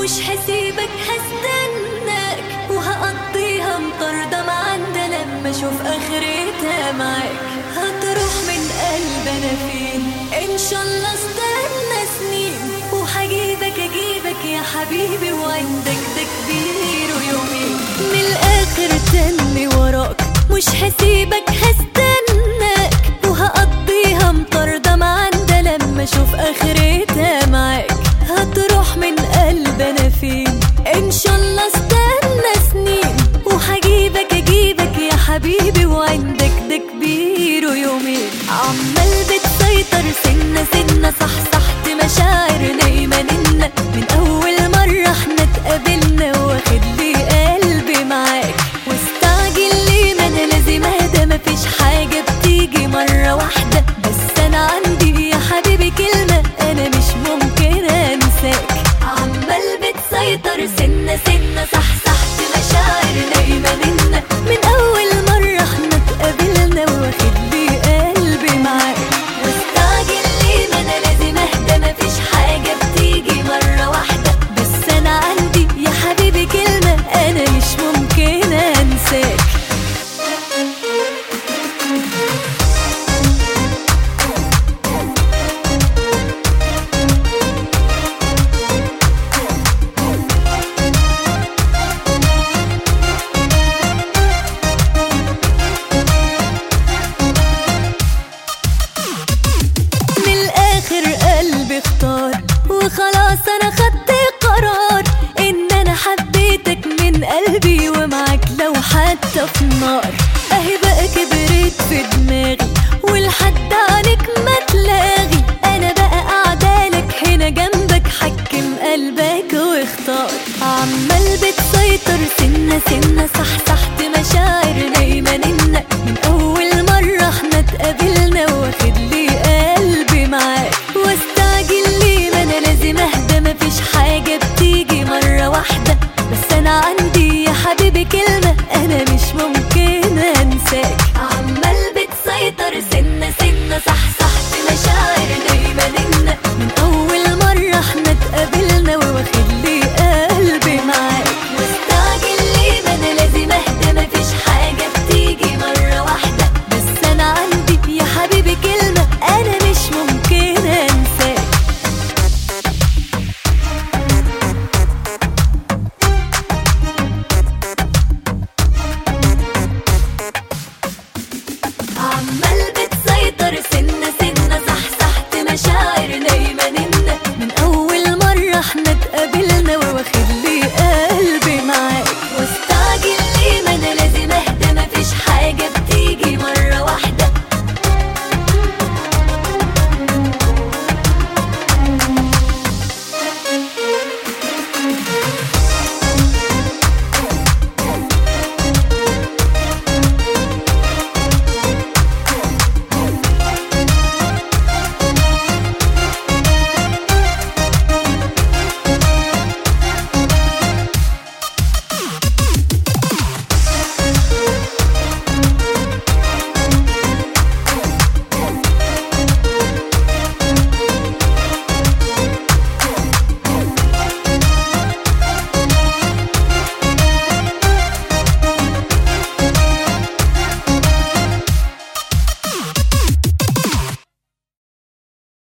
مش هسيبك هستناك وهقضيها مطاردة معانا لما اشوف اخرتها معاك هتروح من قلب انا فين ان شاء الله استنى سنين وهجيبك اجيبك يا حبيبي وعندك ده كبير ويومين من الاخر تاني وراك مش هسيبك هستناك وهقضيها مطاردة معانا لما اشوف اخرتها معاك هتروح من قلب انا فين ان شاء الله استنى سنين وهجيبك اجيبك يا حبيبي وعندك ده كبير ويومين عمال بتسيطر سنة سنة صح صحت مشاعر نايمة ننا من اول مرة احنا اتقابلنا واخد لي قلبي معاك واستعجل ليه ما انا لازم اهدى مفيش حاجة بتيجي مرة واحدة بس انا عندي يا حبيبي كلمة انا مش ممكن انساك عمال بتسيطر سنة سنة صح صحت مشاعر نايمة منا من اول مرة احنا اتقابلنا واخد لي قلبي معاك واستعجل ليه ما انا لازم اهدى مفيش حاجة بتيجي مرة واحدة بس انا عندي يا حبيبي كلمة انا مش ممكن انساك من الاخر قلبي اختار وخلاص انا خدت قرار ان انا حبيتك من قلبي ومعاك لو حتى في النار اهي بقى كبرت في دماغي ولحد عنك ما تلاغي انا بقى قاعدالك هنا جنبك حكم قلبك واختار عمال بتسيطر سنة سنة